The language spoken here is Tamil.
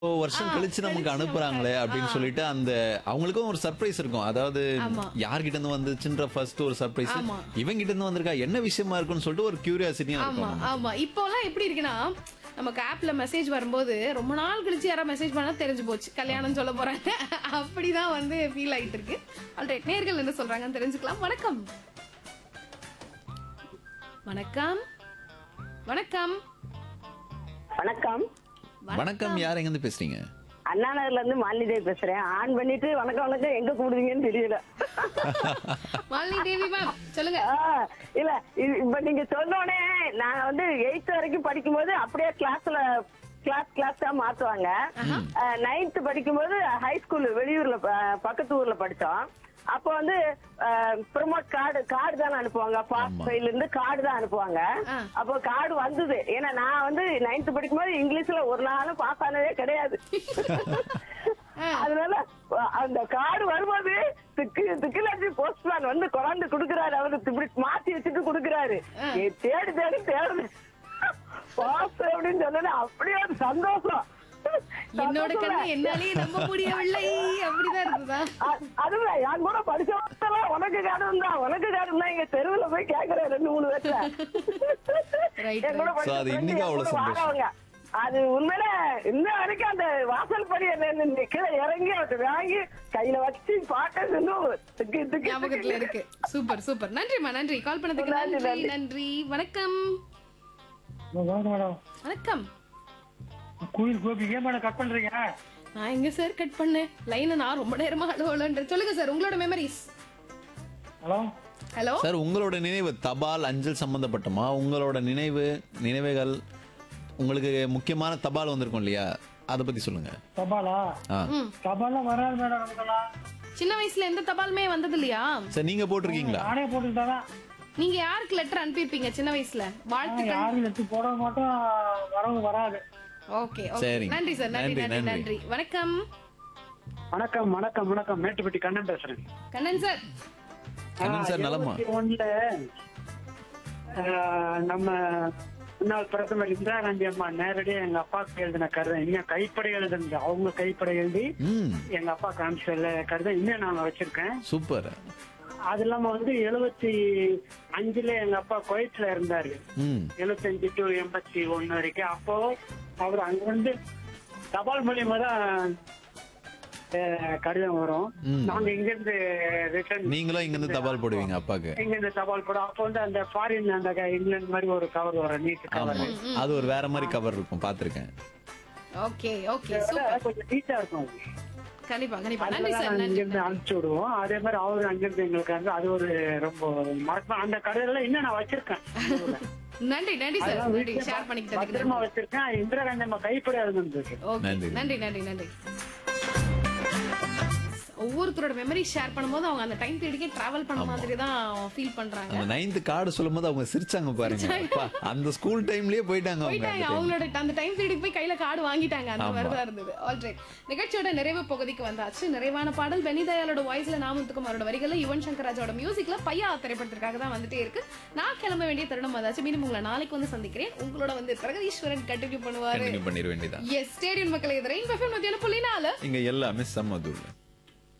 வருஷம் கழிச்சு நமக்கு அனுப்புறாங்களே அப்படின்னு சொல்லிட்டு அந்த அவங்களுக்கும் ஒரு சர்ப்ரைஸ் இருக்கும் அதாவது ஆமா. யார்கிட்ட இருந்து வந்துச்சுன்ற ஃபர்ஸ்ட் ஒரு சர்ப்ரைஸ் ஆமா. இவங்க கிட்ட இருந்து வந்திருக்கா என்ன விஷயமா இருக்குன்னு சொல்லிட்டு ஒரு கியூரியாசிட்டியா ஆமா இருக்கும் ஆமா இப்போலாம் எப்படி இருக்குன்னா நமக்கு ஆப்ல மெசேஜ் வரும்போது ரொம்ப நாள் கழிச்சு யாராவது மெசேஜ் பண்ணா தெரிஞ்சு போச்சு கல்யாணம் சொல்ல போறாங்க அப்படிதான் வந்து ஃபீல் ஆயிட்டு இருக்கு ஆல்ரைட் நேர்கள் என்ன சொல்றாங்கன்னு தெரிஞ்சுக்கலாம் வணக்கம் வணக்கம் வணக்கம் வணக்கம் வணக்கம் யார் எங்க இருந்து பேசுறீங்க அண்ணா நகர்ல இருந்து மாலிதேவி பேசுறேன் ஆன் பண்ணிட்டு வணக்கம் வணக்கம் எங்க கூடுவீங்கன்னு தெரியல மாலினி தேவி மேம் சொல்லுங்க ஆ, இல்ல இது- இப்ப நீங்க சொன்னோடனே நான் வந்து எயித் வரைக்கும் படிக்கும்போது அப்படியே கிளாஸ்ல கிளாஸ் கிளாஸ் தான் மாத்துவாங்க நைன்த் படிக்கும்போது ஹை ஸ்கூல் வெளியூர்ல ப- பக்கத்து ஊர்ல படிச்சோம் அப்போ வந்து ப்ரொமோட் கார்டு கார்டு தானே அனுப்புவாங்க பாஸ் ஆமா. ஃபைல இருந்து கார்டு தான் அனுப்புவாங்க ஆ. அப்போ கார்டு வந்தது ஏன்னா நான் வந்து நைன்த் படிக்கும்போது இங்கிலீஷ்ல ஒரு நாளும் பாஸ் ஆனதே கிடையாது அதனால அஹ், அந்த கார்டு வரும்போது திக்கு திக்குலாச்சி போஸ்ட்மேன் வந்து கொண்டாந்து குடுக்குறாரு அவரு இப்படி மாத்தி வச்சுட்டு குடுக்குறாரு ஏ, தேடி தேடி தேடுது பாஸ் அப்படின்னு சொன்னது அப்படியே ஒரு சந்தோஷம் என்னோட கண்ணு சந்தோஷம். என்னாலே நம்ப முடியவில்லை அப்படிதான் இருக்குதா அ- அதுதான் என் கூட படிச்சவங்க உனக்கு காரணம் தான் உனக்கு காரணம் தான் எங்க தெருவுல போய் கேக்குறேன் ரெண்டு மூணு பேர்ல Right, என் கூட right. படிச்ச So, அது friend இன்னைக்கு என் அவ்வளவு கூட சந்தோஷம். வாரவங்க. அது உண்மையில இன்ன வரைக்கும் அந்த வாசல் படி என்ன கீழே இறங்கி அவர்கிட்ட வாங்கி கையில வச்சு பார்க்க இன்னும் திக்கு திக்கு ஞாபகத்துல திக்கு. இருக்கு சூப்பர் சூப்பர் நன்றிமா நன்றி கால் பண்ணதுக்கு நன்றி, நன்றி நன்றி. நன்றி வணக்கம் வணக்கம் மேடம் வணக்கம் கோயில் கோபி ஏன் மேடம் கட் பண்றீங்க நான் எங்க சார் கட் பண்ணேன் லைனை நான் ரொம்ப நேரமா அலுவலன்ற சொல்லுங்க சார் உங்களோட மெமரிஸ் ஹலோ ஹலோ சார் உங்களோட நினைவு தபால் அஞ்சல் சம்பந்தப்பட்டமா உங்களோட நினைவு நினைவுகள் உங்களுக்கு முக்கியமான தபால் வந்திருக்கும் இல்லையா அதை பத்தி சொல்லுங்க தபாலா ஆ தபாலாம் வராது மேடம் நமக்கெல்லாம் சின்ன வயசுல எந்த தபாலுமே வந்தது இல்லையா சார் நீங்க போட்டிருக்கீங்களா நானே போட்டுக்கிட்டாங்க நீங்க யாருக்கு லெட்டர் அனுப்பியிருப்பீங்க சின்ன வயசுல வாழ்த்துக்கள் யாரும் எடுத்து போட மாட்டோம் வரவும் வராது ஓகே சரிங்க. நன்றி சார் நன்றி நன்றி, நன்றி நன்றி. நன்றி வணக்கம் வணக்கம் வணக்கம் வணக்கம் மேட்டுப்பட்டி கண்ணன் பேசுறேன் கண்ணன் சார் கண்ணன் சார் நலமா ஒண்ணுல நம்ம முன்னாள் பிரதமர் இந்திரா காந்தி அம்மா நேரடியா எங்க அப்பாவுக்கு எழுதின கருதை இன்னும் கைப்படை எழுதுனது அவங்க கைப்படை எழுதி ம் எங்க அப்பா காமிச்சல கருதை இன்னும் நான் வச்சிருக்கேன் சூப்பர் அது இல்லாம வந்து எழுபத்தி அஞ்சுல எங்க அப்பா குவைட்ல இருந்தாரு ம் எழுபத்தஞ்சு டு எண்பத்தி ஒண்ணு வரைக்கும் அப்போ அவர் அங்க வந்து தபால் மூலியமா தான் அஹ், கடிதம் வரும் ம். நாங்க இங்க இருந்து ரிட்டர்ன் நீங்களும் இங்க இருந்து தபால் போடுவீங்க அப்பாக்கு இங்க இருந்து தபால் போடும் அப்போ வந்து அந்த ஃபாரின் அந்த க- இங்கிலாந்து மாதிரி ஒரு கவர் வரும் நீட் ஆமா கவர் அது ஒரு வேற மாதிரி கவர் இருக்கும் பாத்திருக்கேன் ஓகே ஓகே சூப்பர் கொஞ்சம் நீட்டா இருக்கும் அது. கண்டிப்பா கண்டிப்பா நன்றி அதனால சார் நாங்க இங்க நன்றி இருந்து அனுப்பிச்சு விடுவோம் அதே மாதிரி அவரு அங்கிருந்து எங்களுக்கு வந்து அது ஒரு ரொம்ப மறக்க அந்த கடையில இன்னும் நான் வச்சிருக்கேன் நன்றி நன்றி சார் அதெல்லாம் நன்றி வீட்டுல ஷேர் பண்ணிக்கிட்டதுக்கு பத்திரமா நன்றி. வச்சிருக்கேன் இந்திரா காந்தி அம்மா கைப்பட இருந்திருக்கு ஓகே நன்றி. நன்றி நன்றி நன்றி ஒவ்வொருத்தரோட மெமரி ஷேர் பண்ணும்போது அவங்க அந்த டைம் பீரியடுக்கே டிராவல் பண்ண மாதிரி தான் ஃபீல் பண்றாங்க அந்த நைன்த் கார்டு சொல்லும் போது அவங்க சிரிச்சாங்க பாருங்க அப்பா, அந்த ஸ்கூல் டைம்லயே போயிட்டாங்க அவங்க போயிட்டாங்க அந்த time. அவங்களோட அந்த டைம் பீரியடுக்கு போய் கையில கார்டு வாங்கிட்டாங்க அந்த ஆமா. மாதிரி தான் இருந்தது ஆல்ரைட் நிகழ்ச்சியோட நிறைவு பகுதிக்கு வந்தாச்சு நிறைவான பாடல் பெனிதயாலோட வாய்ஸ்ல நாமத்துக்குமாரோட வரிகள்ல யுவன் சங்கர் ராஜோட மியூசிக்ல பையா திரைப்படத்திற்காக தான் வந்துட்டே இருக்கு நான் கிளம்ப வேண்டிய தருணம் அதாச்சும் மீண்டும் உங்களை நாளைக்கு வந்து சந்திக்கிறேன் உங்களோட வந்து பிரகதீஸ்வரன் கண்டினியூ பண்ணுவாரு கண்டினியூ பண்ணிட வேண்டியதான் எஸ் ஸ்டேடியம் மக்களை இது ரெயின் பஃபன் மத்தியான புள்ளி நாலு இங்க எல்லாமே செம்ம தூள்